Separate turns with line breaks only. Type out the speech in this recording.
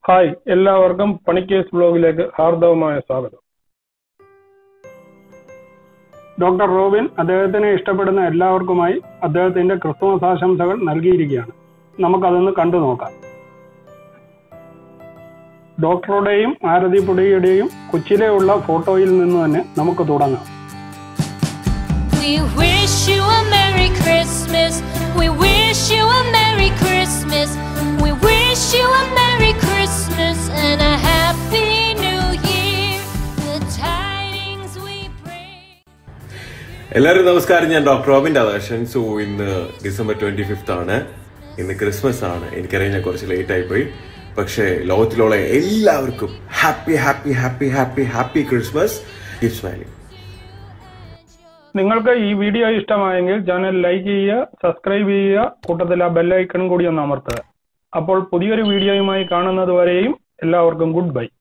Hi എല്ലാവർക്കും പണിക്കേസ് ബ്ലോഗിലേക്ക് ഹാർദവമായ സ്വാഗതം doctor Robin അദ്ദേഹത്തിനെ ഇഷ്ടപ്പെടുന്ന എല്ലാവർക്കുമായി അദ്ദേഹത്തിന്റെ ക്രിസ്തുമസ് ആശംസകൾ നൽകിയിരിക്കുകയാണ് നമുക്കതൊന്ന് കണ്ടു നോക്കാം ഡോക്ടറുടെയും ആരതി പുടിയുടെയും കൊച്ചിയിലെയുള്ള ഫോട്ടോയിൽ നിന്ന് തന്നെ നമുക്ക് തുടങ്ങാം
We wish you a Merry Christmas. We wish you a Merry Christmas. We wish you a Merry Christmas and a Happy New Year. The tidings we bring.
എല്ലാവരും നമസ്കാരം ഞാൻ ഡോക്ടർ റോബിൻ രാധാകൃഷ്ണൻ സോ ഇന്ന് ഡിസംബർ ട്വന്റി ഫിഫ്ത്ത് ആണ് ഇന്ന് Christmas ആണ് എനിക്കറിയാം ഞാൻ കുറച്ച് ലേറ്റ് ആയിപ്പോയി പക്ഷേ ലോകത്തിലുള്ള എല്ലാവർക്കും happy happy happy happy happy Christmas keep smiling
നിങ്ങൾക്ക് ഈ വീഡിയോ ഇഷ്ടമായെങ്കിൽ ചാനൽ ലൈക്ക് ചെയ്യുക സബ്സ്ക്രൈബ് ചെയ്യുക കൂട്ടത്തിൽ ആ ബെല്ലൈക്കൺ കൂടി ഒന്ന് അമർത്തുക അപ്പോൾ പുതിയൊരു വീഡിയോയുമായി കാണുന്നത് വരെയും എല്ലാവർക്കും ഗുഡ് ബൈ